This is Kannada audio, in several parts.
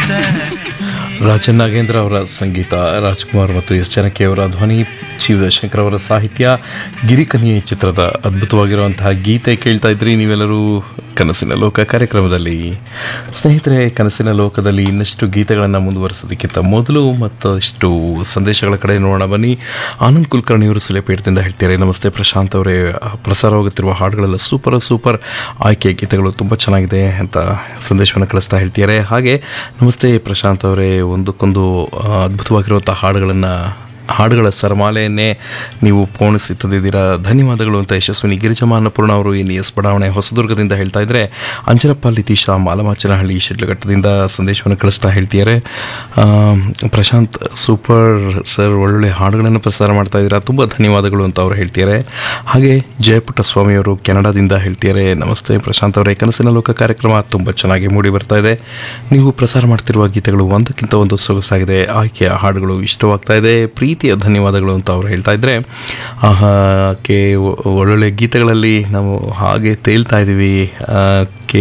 ರಾಜನ್ ನಾಗೇಂದ್ರ ಅವರ ಸಂಗೀತ ರಾಜ್ಕುಮಾರ್ ಮತ್ತು ಎಸ್ ಜನಕ್ಕೆ ಅವರ ಧ್ವನಿ ಶಿವಶಂಕರ್ ಅವರ ಸಾಹಿತ್ಯ ಗಿರಿಕನ್ಯೆ ಚಿತ್ರದ ಅದ್ಭುತವಾಗಿರುವಂತಹ ಗೀತೆ ಕೇಳ್ತಾ ಇದ್ರಿ ನೀವೆಲ್ಲರೂ ಕನಸಿನ ಲೋಕ ಕಾರ್ಯಕ್ರಮದಲ್ಲಿ ಸ್ನೇಹಿತರೆ ಕನಸಿನ ಲೋಕದಲ್ಲಿ ಇನ್ನಷ್ಟು ಗೀತೆಗಳನ್ನು ಮುಂದುವರಿಸೋದಕ್ಕಿಂತ ಮೊದಲು ಮತ್ತಷ್ಟು ಸಂದೇಶಗಳ ಕಡೆ ನೋಡೋಣ ಬನ್ನಿ ಆನಂದ್ ಕುಲಕರ್ಣಿಯವರು ಸುಲೇಪೇಟದಿಂದ ಹೇಳ್ತಾರೆ ನಮಸ್ತೆ ಪ್ರಶಾಂತ್ ಅವರೇ ಪ್ರಸಾರವಾಗುತ್ತಿರುವ ಹಾಡುಗಳೆಲ್ಲ ಸೂಪರ್ ಸೂಪರ್ ಆಯ್ಕೆ ಗೀತೆಗಳು ತುಂಬ ಚೆನ್ನಾಗಿದೆ ಅಂತ ಸಂದೇಶವನ್ನು ಕಳಿಸ್ತಾ ಹೇಳ್ತಿದ್ದಾರೆ ಹಾಗೆ ನಮಸ್ತೆ ಪ್ರಶಾಂತ್ ಅವರೇ ಒಂದಕ್ಕೊಂದು ಆ, ಅದ್ಭುತವಾಗಿರುವಂಥ ಹಾಡುಗಳನ್ನು ಹಾಡುಗಳ ಸರಮಾಲೆಯನ್ನೇ ನೀವು ಪೋಣಿಸಿ ತಂದಿದ್ದೀರಾ ಧನ್ಯವಾದಗಳು ಅಂತ ಯಶಸ್ವಿನಿ ಗಿರಿಜಮ್ಮ ಅನ್ನಪೂರ್ಣ ಅವರು ಎನ್ ಎಸ್ ಬಡಾವಣೆ ಹೊಸದುರ್ಗದಿಂದ ಹೇಳ್ತಾ ಇದ್ರೆ ಅಂಜನಪ್ಪ ಲಿತೀಶ ಮಾಲಮಾಚನಹಳ್ಳಿ ಶಿಡ್ಲಘಟ್ಟದಿಂದ ಸಂದೇಶವನ್ನು ಕಳಿಸ್ತಾ ಹೇಳ್ತಿದ್ದಾರೆ ಆ, ಪ್ರಶಾಂತ್ ಸೂಪರ್ ಸರ್ ಒಳ್ಳೊಳ್ಳೆ ಹಾಡುಗಳನ್ನು ಪ್ರಸಾರ ಮಾಡ್ತಾ ಇದ್ದೀರಾ ತುಂಬ ಧನ್ಯವಾದಗಳು ಅಂತ ಅವರು ಹೇಳ್ತಿದ್ದಾರೆ ಹಾಗೆ ಜಯಪುಟ್ಟ ಸ್ವಾಮಿಯವರು ಕೆನಡಾದಿಂದ ಹೇಳ್ತಿದ್ದಾರೆ ನಮಸ್ತೆ ಪ್ರಶಾಂತ್ ಅವರೇ ಕನಸಿನ ಲೋಕ ಕಾರ್ಯಕ್ರಮ ತುಂಬ ಚೆನ್ನಾಗಿ ಮೂಡಿ ಬರ್ತಾ ಇದೆ ನೀವು ಪ್ರಸಾರ ಮಾಡ್ತಿರುವ ಗೀತೆಗಳು ಒಂದಕ್ಕಿಂತ ಒಂದು ಸೊಗಸಾಗಿದೆ ಆಯ್ಕೆಯ ಹಾಡುಗಳು ಇಷ್ಟವಾಗ್ತಾ ಇದೆ ಪ್ರೀತಿಯ ಧನ್ಯವಾದಗಳು ಅಂತ ಅವರು ಹೇಳ್ತಾ ಇದ್ರೆ ಆಹಾ, ಕೆ ಒ- ಒಳ್ಳೊಳ್ಳೆ ಗೀತೆಗಳಲ್ಲಿ ನಾವು ಹಾಗೆ ತೇಲ್ತಾ ಇದ್ದೀವಿ ಆ, ಕೆ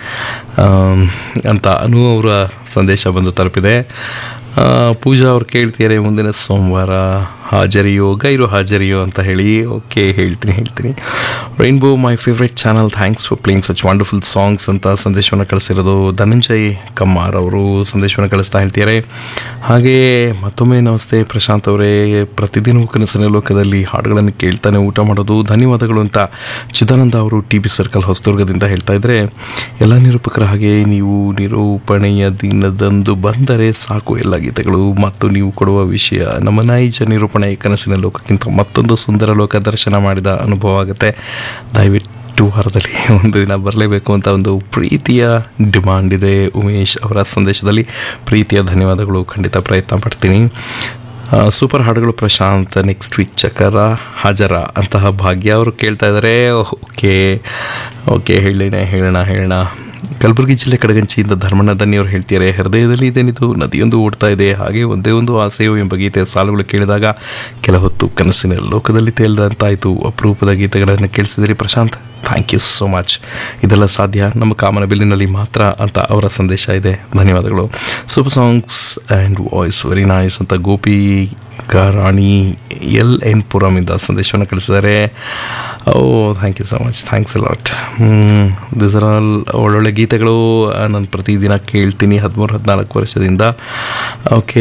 ಆಮ್, ಅಂತ ಅನು ಅವರ ಸಂದೇಶ ಬಂದು ತಲುಪಿದೆ ಆ, ಪೂಜಾ ಅವ್ರು ಕೇಳ್ತಿದ್ದಾರೆ ಮುಂದಿನ ಸೋಮವಾರ ಹಾಜರಿಯೋ ಗೈರು ಹಾಜರಿಯೋ ಅಂತ ಹೇಳಿ ಓಕೆ ಹೇಳ್ತೀನಿ ಹೇಳ್ತೀನಿ rainbow my favourite channel thanks for playing such wonderful songs ಅಂತ ಸಂದೇಶವನ್ನು ಕಳಿಸಿರೋದು ಧನಂಜಯ್ ಕಮ್ಮಾರ್ ಅವರು ಸಂದೇಶವನ್ನು ಕಳಿಸ್ತಾ ಹೇಳ್ತಿದ್ದಾರೆ ಹಾಗೆ ಮತ್ತೊಮ್ಮೆ ನಮಸ್ತೆ ಪ್ರಶಾಂತ್ ಅವರೇ ಪ್ರತಿದಿನವೂ ಕನಸಿನ ಲೋಕದಲ್ಲಿ ಹಾಡುಗಳನ್ನು ಕೇಳ್ತಾನೆ ಊಟ ಮಾಡೋದು ಧನ್ಯವಾದಗಳು ಅಂತ ಚಿದಾನಂದ ಅವರು ಟಿ ಬಿ ಸರ್ಕಲ್ ಹೊಸದುರ್ಗದಿಂದ ಹೇಳ್ತಾ ಇದ್ರೆ ಎಲ್ಲ ನಿರೂಪಕರ ಹಾಗೆ ನೀವು ನಿರೂಪಣೆಯ ದಿನದಂದು ಬಂದರೆ ಸಾಕು ಎಲ್ಲ ಗೀತೆಗಳು ಮತ್ತು ನೀವು ಕೊಡುವ ವಿಷಯ ನಮ್ಮ ನೈಜ ನಿರೂಪಣೆ ಕನಸಿನ ಲೋಕಕ್ಕಿಂತ ಮತ್ತೊಂದು ಸುಂದರ ಲೋಕ ದರ್ಶನ ಮಾಡಿದ ಅನುಭವ ಆಗುತ್ತೆ ದಯವಿಟ್ಟು ವಾರದಲ್ಲಿ ಒಂದು ದಿನ ಬರಲೇಬೇಕು ಅಂತ ಒಂದು ಪ್ರೀತಿಯ ಡಿಮಾಂಡ್ ಇದೆ ಉಮೇಶ್ ಅವರ ಸಂದೇಶದಲ್ಲಿ ಪ್ರೀತಿಯ ಧನ್ಯವಾದಗಳು ಖಂಡಿತ ಪ್ರಯತ್ನ ಪಡ್ತೀನಿ ಆ, ಸೂಪರ್ ಹಾಡುಗಳು ಪ್ರಶಾಂತ್ ನೆಕ್ಸ್ಟ್ ವೀಕ್ ಚಕರ ಹಾಜರ ಅಂತಹ ಭಾಗ್ಯ ಅವರು ಕೇಳ್ತಾ ಇದ್ದಾರೆ ಓಕೆ ಓಕೆ ಹೇಳೋಣ ಹೇಳೋಣ ಹೇಳೋಣ ಕಲಬುರಗಿ ಜಿಲ್ಲೆ ಕಡಗಂಚಿಯಿಂದ ಧರ್ಮಣ್ಣ ದನ್ನಿಯವರು ಹೇಳ್ತಿದ್ದಾರೆ ಹೃದಯದಲ್ಲಿ ಇದೇನಿದು ನದಿಯೊಂದು ಓಡ್ತಾ ಇದೆ ಹಾಗೆ ಒಂದೇ ಒಂದು ಆಸೆಯೋ ಎಂಬ ಗೀತೆಯ ಸಾಲುಗಳು ಕೇಳಿದಾಗ ಕೆಲ ಹೊತ್ತು ಕನಸಿನ ಲೋಕದಲ್ಲಿ ತೇಲ್ದಂತಾಯಿತು ಅಪರೂಪದ ಗೀತೆಗಳನ್ನು ಕೇಳಿಸಿದಿರಿ Prashanth thank you so much ಇದೆಲ್ಲ ಸಾಧ್ಯ ನಮ್ಮ ಕಾಮನ ಬಿಲ್ಲಿನಲ್ಲಿ ಮಾತ್ರ ಅಂತ ಅವರ ಸಂದೇಶ ಇದೆ ಧನ್ಯವಾದಗಳು super songs and voice very nice ಅಂತ ಗೋಪಿ ರಾಣಿ ಎಲ್ ಎನ್ ಪುರಮಿಂದ ಸಂದೇಶವನ್ನು ಕಳಿಸಿದ್ದಾರೆ oh thank you so much thanks a lot this are all ಒಳ್ಳೊಳ್ಳೆ ಗೀತೆಗಳು ಆ, ನಾನು ಪ್ರತಿದಿನ ಕೇಳ್ತೀನಿ ಹದಿಮೂರು ಹದಿನಾಲ್ಕು ವರ್ಷದಿಂದ ಓಕೆ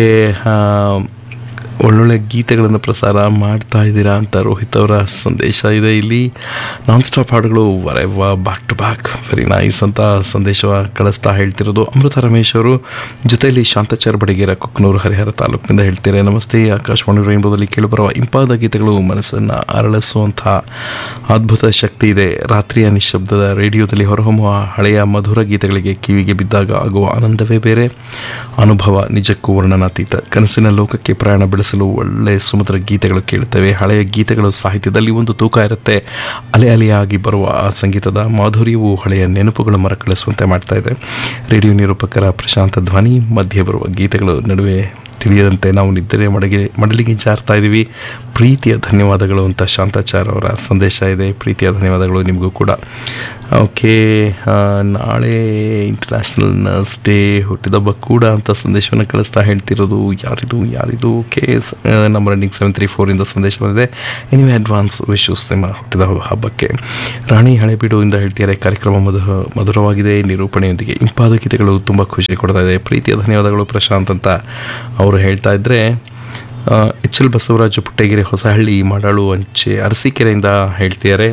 ಒಳ್ಳೊಳ್ಳೆ ಗೀತೆಗಳನ್ನು ಪ್ರಸಾರ ಮಾಡ್ತಾ ಇದ್ದೀರಾ ಅಂತ ರೋಹಿತ್ ಅವರ ಸಂದೇಶ ಇದೆ ಇಲ್ಲಿ ನಾನ್ ಸ್ಟಾಪ್ ಹಾಡುಗಳು ವರೆವ back to back very nice ಅಂತ ಸಂದೇಶ ಕಳಿಸ್ತಾ ಹೇಳ್ತಿರೋದು ಅಮೃತ ರಮೇಶ್ ಅವರು ಜೊತೆಯಲ್ಲಿ ಶಾಂತಚಾರ್ ಬಡಿಗೇರ ಕುಕ್ನೂರು ಹರಿಹರ ತಾಲೂಕಿನಿಂದ ಹೇಳ್ತಾರೆ ನಮಸ್ತೆ ಆಕಾಶವಾಣಿ ರೈನ್ಬೋದಲ್ಲಿ ಕೇಳಿಬರುವ ಇಂಪಾದ ಗೀತೆಗಳು ಮನಸ್ಸನ್ನು ಅರಳಿಸುವಂಥ ಅದ್ಭುತ ಶಕ್ತಿ ಇದೆ ರಾತ್ರಿಯ ನಿಶಬ್ದದ ರೇಡಿಯೋದಲ್ಲಿ ಹೊರಹೊಮ್ಮುವ ಹಳೆಯ ಮಧುರ ಗೀತೆಗಳಿಗೆ ಕಿವಿಗೆ ಬಿದ್ದಾಗ ಆಗುವ ಆನಂದವೇ ಬೇರೆ ಅನುಭವ ನಿಜಕ್ಕೂ ವರ್ಣನಾತೀತ ಕನಸಿನ ಲೋಕಕ್ಕೆ ಪ್ರಯಾಣ ಬೆಳೆಸಲು ಒಳ್ಳೆ ಸುಮಧುರ ಗೀತೆಗಳು ಕೇಳುತ್ತವೆ ಹಳೆಯ ಗೀತೆಗಳು ಸಾಹಿತ್ಯದಲ್ಲಿ ಒಂದು ತೂಕ ಇರುತ್ತೆ ಅಲೆ ಅಲೆಯಾಗಿ ಬರುವ ಆ ಸಂಗೀತದ ಮಾಧುರ್ಯವು ಹಳೆಯ ನೆನಪುಗಳು ಮರಕಳಿಸುವಂತೆ ಮಾಡ್ತಾ ಇದೆ ರೇಡಿಯೋ ನಿರೂಪಕರ ಪ್ರಶಾಂತ ಧ್ವನಿ ಮಧ್ಯೆ ಬರುವ ಗೀತೆಗಳು ನಡುವೆ ತಿಳಿಯದಂತೆ ನಾವು ನಿದ್ರೆ ಮಡಗೆ ಮಡಲಿಗೆ ಜಾರ್ತಾ ಇದ್ದೀವಿ ಪ್ರೀತಿಯ ಧನ್ಯವಾದಗಳು ಅಂತ ಶಾಂತಾಚಾರ್ ಅವರ ಸಂದೇಶ ಇದೆ ಪ್ರೀತಿಯ ಧನ್ಯವಾದಗಳು ನಿಮಗೂ ಕೂಡ ಓಕೆ ಆ, ನಾಳೆ ಇಂಟರ್ನ್ಯಾಷನಲ್ ನರ್ಸ್ ಡೇ ಹುಟ್ಟಿದಬ್ಬ ಕೂಡ ಅಂತ ಸಂದೇಶವನ್ನು ಕಳಿಸ್ತಾ ಹೇಳ್ತಿರೋದು ಯಾರಿದು ಯಾರಿದು okay number ending seven three ಫೋರಿಂದ ಸಂದೇಶ ಬಂದಿದೆ ಎನಿವೆ ಅಡ್ವಾನ್ಸ್ ವಿಶಸ್ ನಿಮ್ಮ ಹುಟ್ಟಿದ ಹಬ್ಬಕ್ಕೆ ರಾಣಿ ಹಳೆಬೀಡು ಇಂದ ಹೇಳ್ತಿದ್ದಾರೆ ಕಾರ್ಯಕ್ರಮ ಮಧುರ ಮಧುರವಾಗಿದೆ ನಿರೂಪಣೆಯೊಂದಿಗೆ ಇಂಪಾದ ಗೀತೆಗಳು ತುಂಬ ಖುಷಿ ಕೊಡ್ತಾ ಇದೆ ಪ್ರೀತಿಯ ಧನ್ಯವಾದಗಳು ಪ್ರಶಾಂತ್ ಅಂತ ಅವರು ಹೇಳ್ತಾ ಇದ್ದರೆ ಎಚ್ ಎಲ್ ಬಸವರಾಜ ಪುಟ್ಟಗೆರೆ ಹೊಸಹಳ್ಳಿ ಮಾಡಾಳು ಅಂಚೆ ಅರಸೀಕೆರೆಯಿಂದ ಹೇಳ್ತಿದ್ದಾರೆ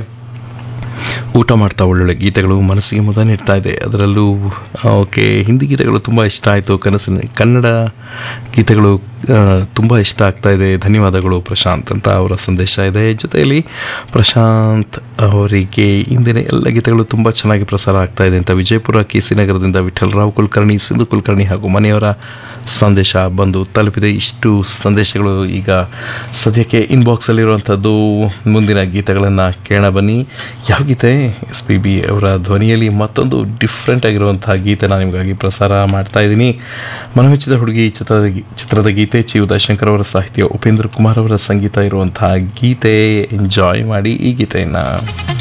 ಊಟ ಮಾಡ್ತಾ ಒಳ್ಳೊಳ್ಳೆ ಗೀತೆಗಳು ಮನಸ್ಸಿಗೆ ಮುದ ನೀಡ್ತಾ ಇದೆ ಅದರಲ್ಲೂ ಓಕೆ ಹಿಂದಿ ಗೀತೆಗಳು ತುಂಬ ಇಷ್ಟ ಆಯಿತು ಕನಸಿನ ಕನ್ನಡ ಗೀತೆಗಳು ತುಂಬ ಇಷ್ಟ ಆಗ್ತಾ ಇದೆ ಧನ್ಯವಾದಗಳು ಪ್ರಶಾಂತ್ ಅಂತ ಅವರ ಸಂದೇಶ ಇದೆ ಜೊತೆಯಲ್ಲಿ ಪ್ರಶಾಂತ್ ಅವರಿಗೆ ಇಂದಿನ ಎಲ್ಲ ಗೀತೆಗಳು ತುಂಬ ಚೆನ್ನಾಗಿ ಪ್ರಸಾರ ಆಗ್ತಾ ಇದೆ ಅಂತ ವಿಜಯಪುರ ಕೆ ನಗರದಿಂದ ವಿಠಲರಾವ್ ಕುಲಕರ್ಣಿ ಸಿಂಧು ಕುಲಕರ್ಣಿ ಹಾಗೂ ಮನೆಯವರ ಸಂದೇಶ ಬಂದು ತಲುಪಿದೆ ಇಷ್ಟು ಸಂದೇಶಗಳು ಈಗ ಸದ್ಯಕ್ಕೆ ಇನ್ಬಾಕ್ಸಲ್ಲಿರುವಂಥದ್ದು ಮುಂದಿನ ಗೀತೆಗಳನ್ನು ಕೇಳೋಣ ಬನ್ನಿ ಯಾವ ಗೀತೆ ಎಸ್ ಪಿ ಬಿ ಅವರ ಧ್ವನಿಯಲ್ಲಿ ಮತ್ತೊಂದು ಡಿಫ್ರೆಂಟ್ ಆಗಿರುವಂತಹ ಗೀತೆ ನಾನು ನಿಮಗಾಗಿ ಪ್ರಸಾರ ಮಾಡ್ತಾ ಇದ್ದೀನಿ ಮನಮೆಚ್ಚಿದ ಹುಡುಗಿ ಚಿತ್ರದ ಚಿತ್ರದ ಗೀತೆ ಚಿ ಉದಯಶಂಕರ್ ಅವರ ಸಾಹಿತ್ಯ ಉಪೇಂದ್ರ ಕುಮಾರ್ ಅವರ ಸಂಗೀತ ಇರುವಂತಹ ಗೀತೆ ಎಂಜಾಯ್ ಮಾಡಿ ಈ ಗೀತೆಯನ್ನು